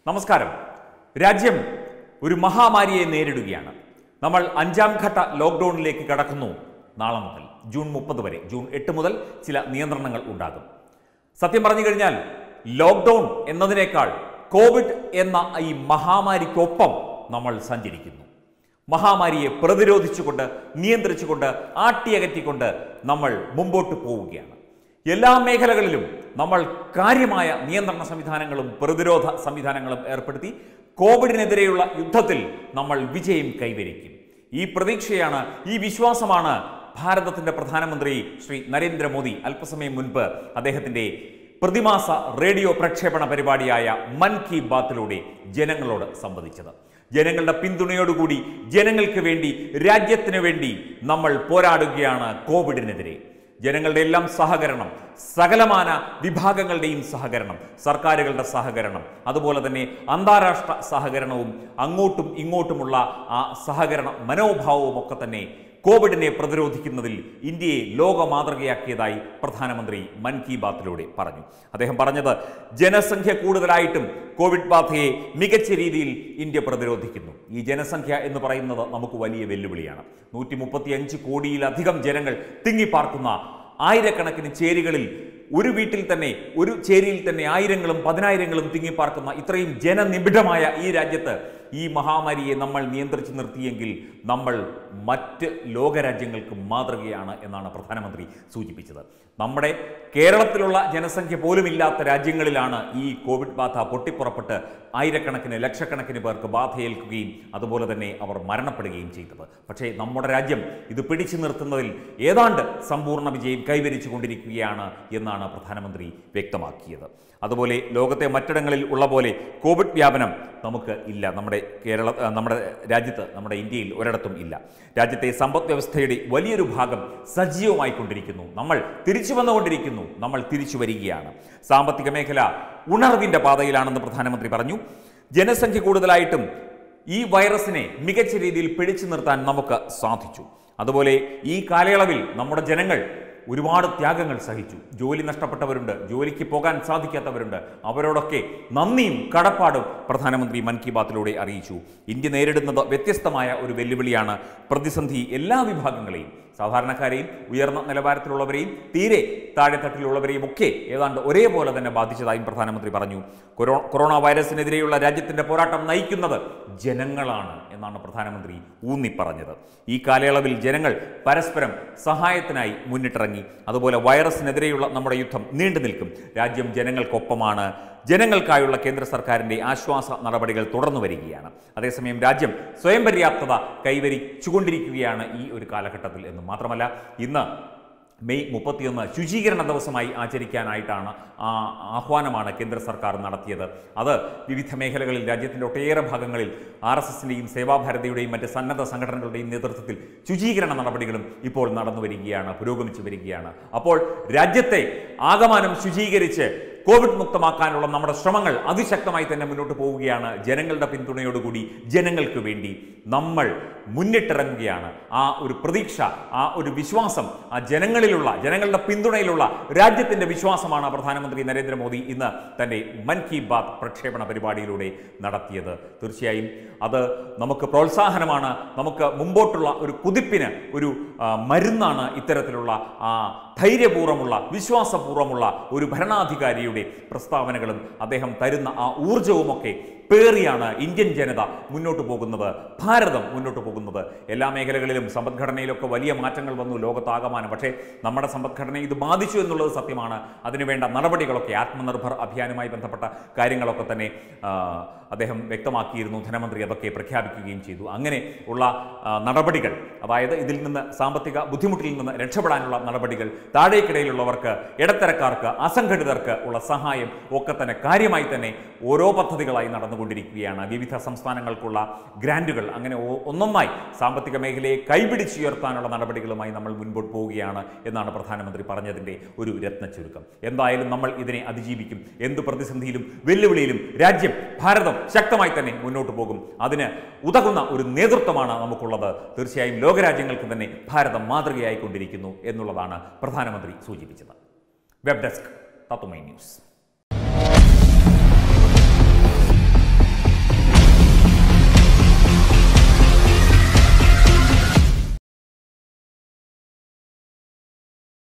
നമസ്കാരം രാജ്യം ഒരു മഹാമാരിയെ നേരിടുകയാണ് നമ്മൾ അഞ്ചാം ഘട്ട ലോക്ക്ഡൌണിലേക്ക് കടക്കുന്നു നാളെ മുതൽ ജൂൺ മുപ്പത് വരെ ജൂൺ എട്ട് മുതൽ ചില നിയന്ത്രണങ്ങൾ ഉണ്ടാകും സത്യം പറഞ്ഞു കഴിഞ്ഞാൽ ലോക്ക്ഡൌൺ എന്നതിനേക്കാൾ കോവിഡ് എന്ന ഈ മഹാമാരിക്കൊപ്പം നമ്മൾ സഞ്ചരിക്കുന്നു മഹാമാരിയെ പ്രതിരോധിച്ചുകൊണ്ട് നിയന്ത്രിച്ചുകൊണ്ട് ആട്ടിയകറ്റിക്കൊണ്ട് നമ്മൾ മുമ്പോട്ട് പോവുകയാണ് എല്ലാ മേഖലകളിലും നമ്മൾ കാര്യമായ നിയന്ത്രണ സംവിധാനങ്ങളും പ്രതിരോധ സംവിധാനങ്ങളും ഏർപ്പെടുത്തി കോവിഡിനെതിരെയുള്ള യുദ്ധത്തിൽ നമ്മൾ വിജയം കൈവരിക്കും ഈ പ്രതീക്ഷയാണ് ഈ വിശ്വാസമാണ് ഭാരതത്തിന്റെ പ്രധാനമന്ത്രി ശ്രീ നരേന്ദ്രമോദി അല്പസമയം മുൻപ് അദ്ദേഹത്തിന്റെ പ്രതിമാസ റേഡിയോ പ്രക്ഷേപണ പരിപാടിയായ മൻ കി ബാത്തിലൂടെ ജനങ്ങളോട് സംവദിച്ചത് ജനങ്ങളുടെ പിന്തുണയോടുകൂടി ജനങ്ങൾക്ക് വേണ്ടി രാജ്യത്തിന് വേണ്ടി നമ്മൾ പോരാടുകയാണ് കോവിഡിനെതിരെ ജനങ്ങളുടെ എല്ലാം സഹകരണം സകലമാന വിഭാഗങ്ങളുടെയും സഹകരണം സർക്കാരുകളുടെ സഹകരണം അതുപോലെ തന്നെ അന്താരാഷ്ട്ര സഹകരണവും അങ്ങോട്ടും ഇങ്ങോട്ടുമുള്ള ആ സഹകരണ മനോഭാവവും ഒക്കെ തന്നെ കോവിഡിനെ പ്രതിരോധിക്കുന്നതിൽ ഇന്ത്യയെ ലോക മാതൃകയാക്കിയതായി പ്രധാനമന്ത്രി മൻ കി ബാത്തിലൂടെ പറഞ്ഞു അദ്ദേഹം പറഞ്ഞത് ജനസംഖ്യ കൂടുതലായിട്ടും കോവിഡ് ബാധയെ മികച്ച രീതിയിൽ ഇന്ത്യ പ്രതിരോധിക്കുന്നു ഈ ജനസംഖ്യ എന്ന് പറയുന്നത് നമുക്ക് വലിയ വെല്ലുവിളിയാണ് നൂറ്റി മുപ്പത്തിയഞ്ച് കോടിയിലധികം ജനങ്ങൾ തിങ്ങിപ്പാർക്കുന്ന ആയിരക്കണക്കിന് ചേരികളിൽ ഒരു വീട്ടിൽ തന്നെ ഒരു ചേരിയിൽ തന്നെ ആയിരങ്ങളും പതിനായിരങ്ങളും തിങ്ങിപ്പാർക്കുന്ന ഇത്രയും ജനനിബിഡമായ ഈ രാജ്യത്ത് ഈ മഹാമാരിയെ നമ്മൾ നിയന്ത്രിച്ചു നിർത്തിയെങ്കിൽ നമ്മൾ മറ്റ് ലോകരാജ്യങ്ങൾക്ക് മാതൃകയാണ് എന്നാണ് പ്രധാനമന്ത്രി സൂചിപ്പിച്ചത് നമ്മുടെ കേരളത്തിലുള്ള ജനസംഖ്യ പോലുമില്ലാത്ത രാജ്യങ്ങളിലാണ് ഈ കോവിഡ് ബാധ പൊട്ടിപ്പുറപ്പെട്ട് ആയിരക്കണക്കിന് ലക്ഷക്കണക്കിന് പേർക്ക് ബാധയേൽക്കുകയും അതുപോലെ തന്നെ അവർ മരണപ്പെടുകയും ചെയ്തത് പക്ഷേ നമ്മുടെ രാജ്യം ഇത് പിടിച്ചു നിർത്തുന്നതിൽ ഏതാണ്ട് സമ്പൂർണ്ണ വിജയം കൈവരിച്ചു കൊണ്ടിരിക്കുകയാണ് എന്നാണ് പ്രധാനമന്ത്രി വ്യക്തമാക്കിയത് അതുപോലെ ലോകത്തെ മറ്റിടങ്ങളിൽ ഉള്ള പോലെ കോവിഡ് വ്യാപനം നമുക്ക് ഇല്ല നമ്മുടെ കേരള ആ, നമ്മുടെ രാജ്യത്ത് നമ്മുടെ ഇന്ത്യയിൽ ഒരിടത്തും ഇല്ല രാജ്യത്തെ സമ്പദ് വ്യവസ്ഥയുടെ വലിയൊരു ഭാഗം സജീവമായി കൊണ്ടിരിക്കുന്നു നമ്മൾ തിരിച്ചു വന്നുകൊണ്ടിരിക്കുന്നു നമ്മൾ തിരിച്ചു വരികയാണ് സാമ്പത്തിക മേഖല ഉണർവിന്റെ പാതയിലാണെന്ന് പ്രധാനമന്ത്രി പറഞ്ഞു ജനസംഖ്യ കൂടുതലായിട്ടും ഈ വൈറസിനെ മികച്ച രീതിയിൽ പിടിച്ചു നിർത്താൻ നമുക്ക് സാധിച്ചു അതുപോലെ ഈ കാലയളവിൽ നമ്മുടെ ജനങ്ങൾ ഒരുപാട് ത്യാഗങ്ങൾ സഹിച്ചു ജോലി നഷ്ടപ്പെട്ടവരുണ്ട് ജോലിക്ക് പോകാൻ സാധിക്കാത്തവരുണ്ട് അവരോടൊക്കെ നന്ദിയും കടപ്പാടും പ്രധാനമന്ത്രി മൻ കി ബാത്തിലൂടെ അറിയിച്ചു ഇന്ത്യ നേരിടുന്നത് വ്യത്യസ്തമായ ഒരു വെല്ലുവിളിയാണ് പ്രതിസന്ധി എല്ലാ വിഭാഗങ്ങളെയും സാധാരണക്കാരെയും ഉയർന്ന നിലവാരത്തിലുള്ളവരെയും തീരെ താഴെത്തട്ടിലുള്ളവരെയും ഒക്കെ ഏതാണ്ട് ഒരേപോലെ തന്നെ ബാധിച്ചതായും പ്രധാനമന്ത്രി പറഞ്ഞു കൊറോ കൊറോണ വൈറസിനെതിരെയുള്ള രാജ്യത്തിന്റെ പോരാട്ടം നയിക്കുന്നത് ജനങ്ങളാണ് എന്നാണ് പ്രധാനമന്ത്രി ഊന്നി പറഞ്ഞത് ഈ കാലയളവിൽ ജനങ്ങൾ പരസ്പരം സഹായത്തിനായി മുന്നിട്ടിറങ്ങി അതുപോലെ വൈറസിനെതിരെയുള്ള നമ്മുടെ യുദ്ധം നീണ്ടു നിൽക്കും രാജ്യം ജനങ്ങൾക്കൊപ്പമാണ് ജനങ്ങൾക്കായുള്ള കേന്ദ്ര സർക്കാരിന്റെ ആശ്വാസ നടപടികൾ തുടർന്നു വരികയാണ് അതേസമയം രാജ്യം സ്വയം പര്യാപ്തത കൈവരിച്ചുകൊണ്ടിരിക്കുകയാണ് ഈ ഒരു കാലഘട്ടത്തിൽ എന്ന് മാത്രമല്ല ഇന്ന് മെയ് മുപ്പത്തിയൊന്ന് ശുചീകരണ ദിവസമായി ആചരിക്കാനായിട്ടാണ് ആ ആഹ്വാനമാണ് കേന്ദ്ര സർക്കാർ നടത്തിയത് അത് വിവിധ മേഖലകളിൽ രാജ്യത്തിൻ്റെ ഒട്ടേറെ ഭാഗങ്ങളിൽ ആർ എസ് എസിൻ്റെയും സേവാഭാരതിയുടെയും മറ്റ് സന്നദ്ധ സംഘടനകളുടെയും നേതൃത്വത്തിൽ ശുചീകരണ നടപടികളും ഇപ്പോൾ നടന്നു വരികയാണ് പുരോഗമിച്ചു വരികയാണ് അപ്പോൾ രാജ്യത്തെ ആകമാനം ശുചീകരിച്ച് കോവിഡ് മുക്തമാക്കാനുള്ള നമ്മുടെ ശ്രമങ്ങൾ അതിശക്തമായി തന്നെ മുന്നോട്ട് പോവുകയാണ് ജനങ്ങളുടെ പിന്തുണയോടുകൂടി ജനങ്ങൾക്ക് വേണ്ടി നമ്മൾ മുന്നിട്ടിറങ്ങുകയാണ് ആ ഒരു പ്രതീക്ഷ ആ ഒരു വിശ്വാസം ആ ജനങ്ങളിലുള്ള ജനങ്ങളുടെ പിന്തുണയിലുള്ള രാജ്യത്തിന്റെ വിശ്വാസമാണ് പ്രധാനമന്ത്രി നരേന്ദ്രമോദി ഇന്ന് തന്റെ മൻ കി ബാത്ത് പ്രക്ഷേപണ പരിപാടിയിലൂടെ നടത്തിയത് തീർച്ചയായും അത് നമുക്ക് പ്രോത്സാഹനമാണ് നമുക്ക് മുമ്പോട്ടുള്ള ഒരു കുതിപ്പിന് ഒരു ആ, മരുന്നാണ് ഇത്തരത്തിലുള്ള ആ ധൈര്യപൂർവ്വമുള്ള വിശ്വാസപൂർവ്വമുള്ള ഒരു ഭരണാധികാരിയുടെ പ്രസ്താവനകളും അദ്ദേഹം തരുന്ന ആ ഊർജവുമൊക്കെ പേറിയാണ് ഇന്ത്യൻ ജനത മുന്നോട്ട് പോകുന്നത് ഭാരതം മുന്നോട്ട് പോകുന്നത് എല്ലാ മേഖലകളിലും സമ്പദ്ഘടനയിലൊക്കെ വലിയ മാറ്റങ്ങൾ വന്നു ലോകത്താകമാനം പക്ഷേ നമ്മുടെ സമ്പദ്ഘടനയെ ഇത് ബാധിച്ചു എന്നുള്ളത് സത്യമാണ് അതിനുവേണ്ട നടപടികളൊക്കെ ആത്മനിർഭർ അഭിയാനുമായി ബന്ധപ്പെട്ട കാര്യങ്ങളൊക്കെ തന്നെ ആ, അദ്ദേഹം വ്യക്തമാക്കിയിരുന്നു ധനമന്ത്രി അതൊക്കെ പ്രഖ്യാപിക്കുകയും ചെയ്തു അങ്ങനെ ഉള്ള ആ, നടപടികൾ അതായത് ഇതിൽ നിന്ന് സാമ്പത്തിക ബുദ്ധിമുട്ടിൽ നിന്ന് രക്ഷപ്പെടാനുള്ള നടപടികൾ താഴേക്കിടയിലുള്ളവർക്ക് ഇടത്തരക്കാർക്ക് അസംഘടിതർക്ക് ഉള്ള സഹായം ഒക്കെ തന്നെ കാര്യമായി തന്നെ ഓരോ പദ്ധതികളായി നടന്നുകൊണ്ടിരിക്കുകയാണ് വിവിധ സംസ്ഥാനങ്ങൾക്കുള്ള ഗ്രാൻറ്റുകൾ അങ്ങനെ ഒ- ഒന്നൊന്നായി സാമ്പത്തിക മേഖലയെ കൈപിടിച്ചുയർത്താനുള്ള നടപടികളുമായി നമ്മൾ മുൻപോട്ട് പോവുകയാണ് എന്നാണ് പ്രധാനമന്ത്രി പറഞ്ഞതിൻ്റെ ഒരു രത്ന ചുരുക്കം എന്തായാലും നമ്മൾ ഇതിനെ അതിജീവിക്കും എന്ത് പ്രതിസന്ധിയിലും വെല്ലുവിളിയിലും രാജ്യം ഭാരതം ശക്തമായി തന്നെ മുന്നോട്ട് പോകും അതിന് ഉതകുന്ന ഒരു നേതൃത്വമാണ് നമുക്കുള്ളത് തീർച്ചയായും ലോകരാജ്യങ്ങൾക്ക് തന്നെ ഭാരതം മാതൃകയായിക്കൊണ്ടിരിക്കുന്നു എന്നുള്ളതാണ് പ്രധാനമന്ത്രി സൂചിപ്പിച്ചത് വെബ് ഡെസ്ക് തത്തുമൈ ന്യൂസ്